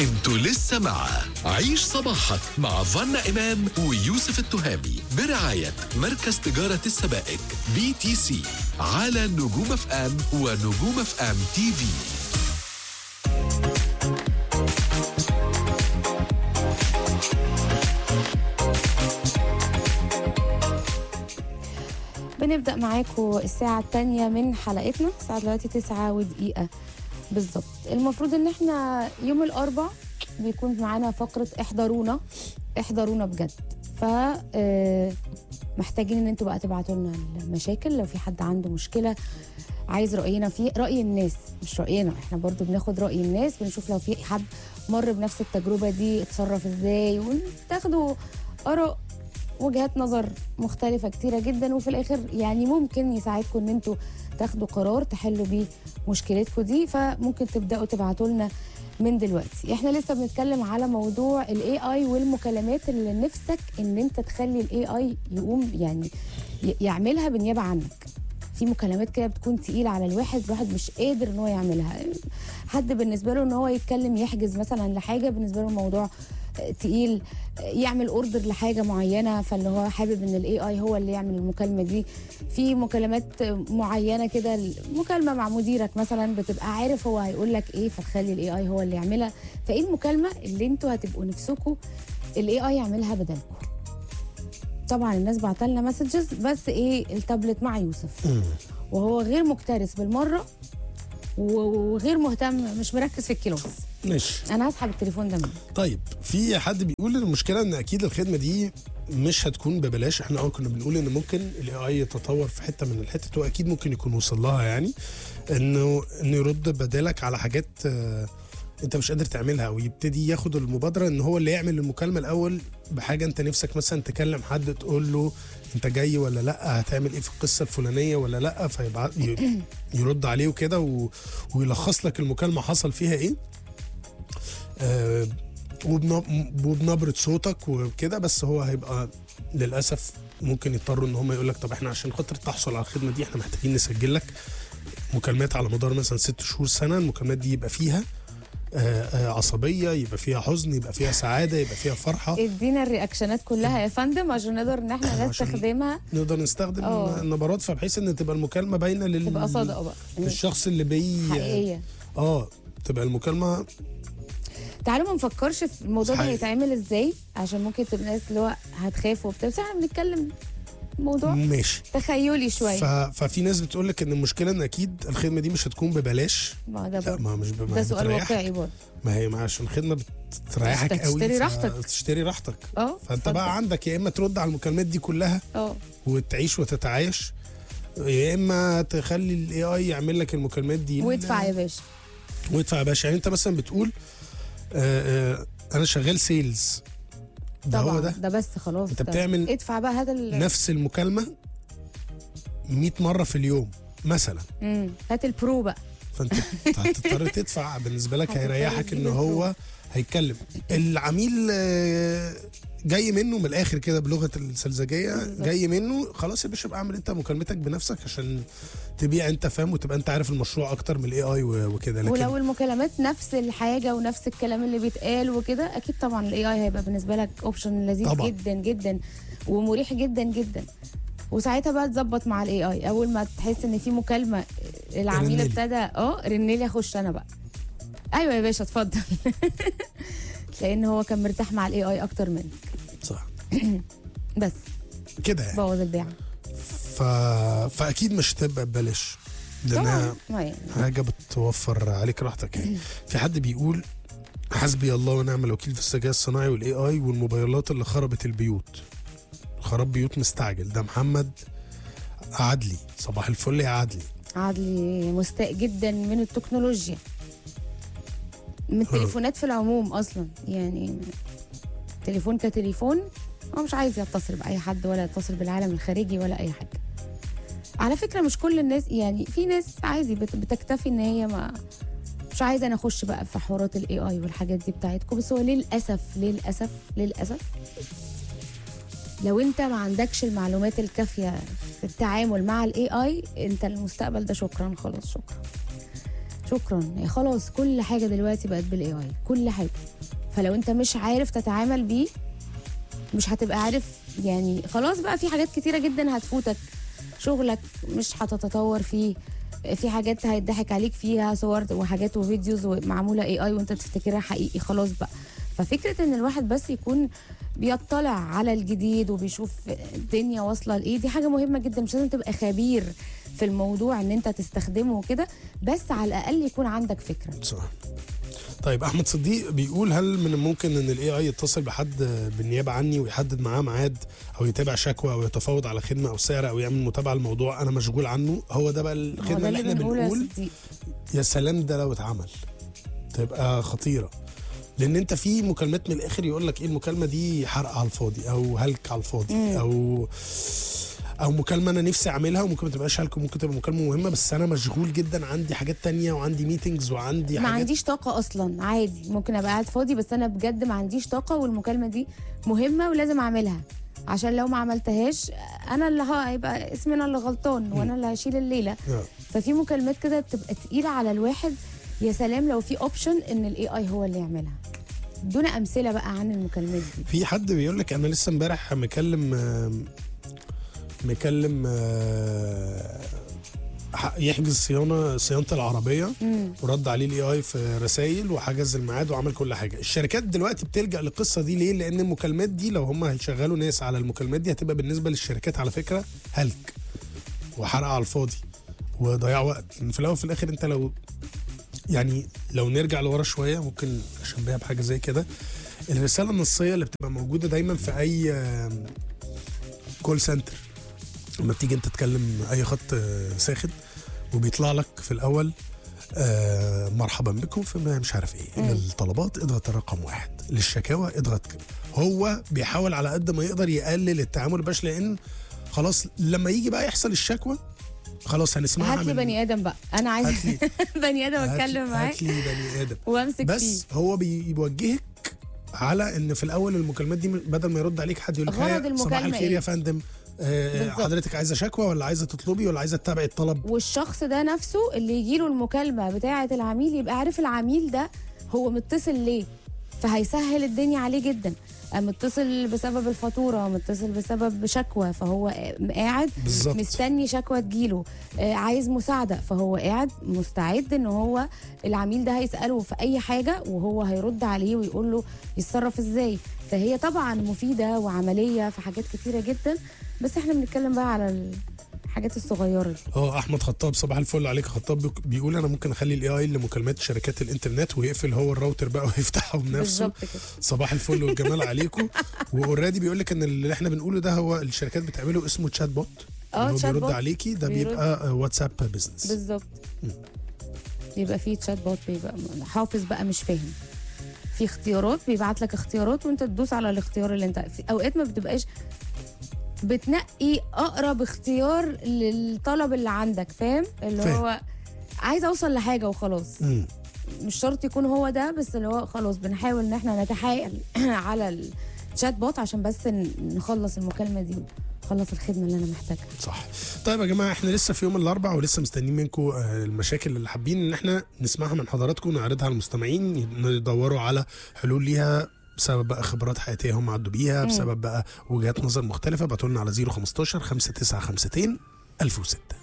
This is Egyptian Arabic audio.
انتوا لسه مع عيش صباحك مع فنا إمام ويوسف التهامي برعاية مركز تجارة السبائك بي تي سي على نجوم اف ام ونجوم اف ام تي في بنبدأ معاكم الساعة الثانية من حلقتنا الساعة دلوقتي تسعة ودقيقة بالظبط المفروض ان احنا يوم الأربع بيكون معانا فقرة احضرونا احضرونا بجد ف آه، محتاجين ان انتوا بقى تبعتوا لنا المشاكل لو في حد عنده مشكلة عايز رأينا فيه رأي الناس مش رأينا احنا برضو بناخد رأي الناس بنشوف لو في حد مر بنفس التجربة دي اتصرف ازاي وتاخدوا آراء وجهات نظر مختلفة كتيرة جدا وفي الآخر يعني ممكن يساعدكم إن أنتوا تاخدوا قرار تحلوا بيه مشكلتكم دي فممكن تبدأوا تبعتوا لنا من دلوقتي احنا لسه بنتكلم على موضوع الاي اي والمكالمات اللي نفسك ان انت تخلي الاي اي يقوم يعني ي- يعملها بالنيابه عنك في مكالمات كده بتكون تقيله على الواحد الواحد مش قادر ان هو يعملها حد بالنسبه له ان هو يتكلم يحجز مثلا لحاجه بالنسبه له الموضوع تقيل يعمل اوردر لحاجه معينه فاللي هو حابب ان الاي اي هو اللي يعمل المكالمه دي في مكالمات معينه كده مكالمه مع مديرك مثلا بتبقى عارف هو هيقول لك ايه فتخلي الاي اي هو اللي يعملها فايه المكالمه اللي انتوا هتبقوا نفسكم الاي اي يعملها بدلكم طبعا الناس بعتلنا مسجز بس ايه التابلت مع يوسف وهو غير مكترث بالمره و- وغير مهتم مش مركز في الكيلو ماشي انا هسحب التليفون ده منك طيب في حد بيقول ان المشكله ان اكيد الخدمه دي مش هتكون ببلاش احنا اه كنا بنقول ان ممكن الاي اي يتطور في حته من الحتت واكيد ممكن يكون وصل لها يعني انه انه يرد بدالك على حاجات آه، انت مش قادر تعملها او يبتدي ياخد المبادره ان هو اللي يعمل المكالمه الاول بحاجه انت نفسك مثلا تكلم حد تقول له انت جاي ولا لا هتعمل ايه في القصه الفلانيه ولا لا فيبعت ي- يرد عليه وكده و- ويلخص لك المكالمه حصل فيها ايه آه، وبن- وبنبره صوتك وكده بس هو هيبقى للاسف ممكن يضطروا ان هم يقول لك طب احنا عشان خاطر تحصل على الخدمه دي احنا محتاجين نسجل لك مكالمات على مدار مثلا ست شهور سنه المكالمات دي يبقى فيها آه، آه، عصبيه يبقى فيها حزن يبقى فيها سعاده يبقى فيها فرحه ادينا الرياكشنات كلها يا فندم عشان نقدر ان احنا عشان- نستخدمها نقدر نستخدم اه. النبرات فبحيث ان تبقى المكالمه باينه لل تبقى صادقه بقى للشخص اللي بي حقيقيه اه تبقى المكالمه تعالوا ما نفكرش في الموضوع ده حقيقي. هيتعمل ازاي عشان ممكن تبقى الناس اللي هو هتخاف وبتاع بس احنا بنتكلم موضوع ماشي تخيلي ف... شويه ففي ناس بتقول لك ان المشكله ان اكيد الخدمه دي مش هتكون ببلاش ما ده لا برضه. ما مش ب... ما ده هي سؤال بتريحك. واقعي برضه ما هي ما عشان الخدمه بتريحك أنت قوي تشتري ف- راحتك. تشتري راحتك اه فانت اتفضل. بقى عندك يا اما ترد على المكالمات دي كلها اه وتعيش وتتعايش يا اما تخلي الاي اي يعمل لك المكالمات دي وادفع يا باشا وادفع يا باشا يعني انت مثلا بتقول آه آه انا شغال سيلز ده طبعا هو ده ده بس خلاص انت ده. بتعمل ادفع بقى هذا ال... نفس المكالمه 100 مره في اليوم مثلا مم. هات البرو بقى فانت هتضطر تدفع بالنسبه لك هتضطر هيريحك تجيب ان الفلوس. هو هيتكلم العميل آه، جاي منه من الاخر كده بلغه السلزجيه بالظبط. جاي منه خلاص يا باشا ابقى اعمل انت مكالمتك بنفسك عشان تبيع انت فاهم وتبقى انت عارف المشروع اكتر من الاي اي وكده ولو لكن المكالمات نفس الحاجه ونفس الكلام اللي بيتقال وكده اكيد طبعا الاي اي هيبقى بالنسبه لك اوبشن لذيذ طبعاً. جدا جدا ومريح جدا جدا وساعتها بقى تظبط مع الاي اي اول ما تحس ان في مكالمه العميل رنلي. ابتدى اه رنلي اخش انا بقى ايوه يا باشا اتفضل لان هو كان مرتاح مع الاي اي اكتر منك صح بس كده يعني بوظ البيعه ف... فاكيد مش هتبقى ببلاش لانها طبعا ما يعني. حاجه بتوفر عليك راحتك يعني في حد بيقول حسبي الله ونعم الوكيل في الذكاء الصناعي والاي اي والموبايلات اللي خربت البيوت خراب بيوت مستعجل ده محمد عدلي صباح الفل يا عدلي عادلي مستاء جدا من التكنولوجيا من التليفونات في العموم اصلا يعني تليفون كتليفون هو مش عايز يتصل باي حد ولا يتصل بالعالم الخارجي ولا اي حاجه على فكره مش كل الناس يعني في ناس عادي بت- بتكتفي ان هي ما مش عايزه انا اخش بقى في حوارات الاي اي والحاجات دي بتاعتكم بس هو للاسف للاسف للاسف لو انت ما عندكش المعلومات الكافيه في التعامل مع الاي اي انت المستقبل ده شكرا خلاص شكرا شكرا خلاص كل حاجه دلوقتي بقت بالاي اي كل حاجه فلو انت مش عارف تتعامل بيه مش هتبقى عارف يعني خلاص بقى في حاجات كتيره جدا هتفوتك شغلك مش هتتطور فيه في حاجات هيضحك عليك فيها صور وحاجات وفيديوز معموله اي اي وانت تفتكرها حقيقي خلاص بقى ففكره ان الواحد بس يكون بيطلع على الجديد وبيشوف الدنيا واصله لايه دي حاجه مهمه جدا مش لازم تبقى خبير في الموضوع ان انت تستخدمه وكده بس على الاقل يكون عندك فكره صح طيب احمد صديق بيقول هل من الممكن ان الاي اي يتصل بحد بالنيابه عني ويحدد معاه ميعاد او يتابع شكوى او يتفاوض على خدمه او سعر او يعمل متابعه لموضوع انا مشغول عنه هو ده بقى هو الخدمه ده اللي اللي احنا بنقوله يا بنقول صديق يا سلام ده لو اتعمل تبقى خطيره لان انت في مكالمات من الاخر يقول لك ايه المكالمه دي حرق على الفاضي او هلك على الفاضي مم. او او مكالمه انا نفسي اعملها وممكن ما تبقاش هلك وممكن تبقى مكالمه مهمه بس انا مشغول جدا عندي حاجات تانية وعندي ميتنجز وعندي ما حاجات عنديش طاقة أصلا عادي ممكن أبقى قاعد فاضي بس أنا بجد ما عنديش طاقة والمكالمة دي مهمة ولازم أعملها عشان لو ما عملتهاش أنا اللي ه- هيبقى اسمي أنا اللي غلطان وأنا اللي هشيل الليلة آه. ففي مكالمات كده بتبقى تقيلة على الواحد يا سلام لو في اوبشن ان الاي اي هو اللي يعملها دون امثله بقى عن المكالمات دي في حد بيقول لك انا لسه امبارح مكلم آم، مكلم آه، ح- يحجز صيانه صيانه العربيه امم ورد عليه الاي اي في رسائل وحجز الميعاد وعمل كل حاجه الشركات دلوقتي بتلجا للقصه دي ليه لان المكالمات دي لو هم هيشغلوا ناس على المكالمات دي هتبقى بالنسبه للشركات على فكره هلك وحرق على الفاضي وضياع وقت لان في الاول وفي الاخر انت لو يعني لو نرجع لورا شويه ممكن اشبهها بحاجه زي كده الرساله النصيه اللي بتبقى موجوده دايما في اي كول سنتر لما بتيجي انت تتكلم اي خط آه، ساخن وبيطلع لك في الاول آه مرحبا بكم في ما مش عارف ايه للطلبات اضغط الرقم واحد للشكاوى اضغط كده هو بيحاول على قد ما يقدر يقلل التعامل باش لان خلاص لما يجي بقى يحصل الشكوى خلاص هنسمعها هات لي من- بني ادم بقى انا عايز هات لي بني ادم هات لي- اتكلم معاه هات لي بني ادم وامسك فيه بس هو بي- بيوجهك على ان في الاول المكالمات دي بدل ما يرد عليك حد يقول لك غرض "هيا، المكالمة صباح الخير إيه؟ يا فندم آه بالظبط. حضرتك عايزه شكوى ولا عايزه تطلبي ولا عايزه تتابعي الطلب والشخص ده نفسه اللي يجيله المكالمه بتاعه العميل يبقى عارف العميل ده هو متصل ليه فهيسهل الدنيا عليه جدا آه، متصل بسبب الفاتوره متصل بسبب شكوى فهو قاعد بالظبط. مستني شكوى تجيله آه، عايز مساعده فهو قاعد مستعد ان هو العميل ده هيساله في اي حاجه وهو هيرد عليه ويقول له يتصرف ازاي فهي طبعا مفيده وعمليه في حاجات كتيره جدا بس احنا بنتكلم بقى على الحاجات الصغيره دي اه احمد خطاب صباح الفل عليك يا خطاب بيك- بيقول انا ممكن اخلي الاي اي لمكالمات شركات الانترنت ويقفل هو الراوتر بقى ويفتحه بنفسه بالظبط كده صباح الفل والجمال عليكم واوريدي بيقول لك ان اللي احنا بنقوله ده هو الشركات بتعمله اسمه تشات بوت اه اللي هو تشات بيرد بوت. عليكي ده بيرد. بيبقى آه، واتساب بزنس بالظبط بيبقى فيه تشات بوت بيبقى حافظ بقى مش فاهم في اختيارات بيبعت لك اختيارات وانت تدوس على الاختيار اللي انت في اوقات ما بتبقاش بتنقي اقرب اختيار للطلب اللي عندك فاهم اللي فاهم. هو عايز اوصل لحاجه وخلاص مم. مش شرط يكون هو ده بس اللي هو خلاص بنحاول ان احنا نتحايل على الشات بوت عشان بس ن- نخلص المكالمه دي ونخلص الخدمه اللي انا محتاجها صح طيب يا جماعه احنا لسه في يوم الاربعاء ولسه مستنيين منكم آه، المشاكل اللي حابين ان احنا نسمعها من حضراتكم نعرضها على المستمعين يدوروا على حلول ليها بسبب بقى خبرات حياتيه هم عدوا بيها بسبب بقى وجهات نظر مختلفه ابعتوا لنا على 015 5952 1006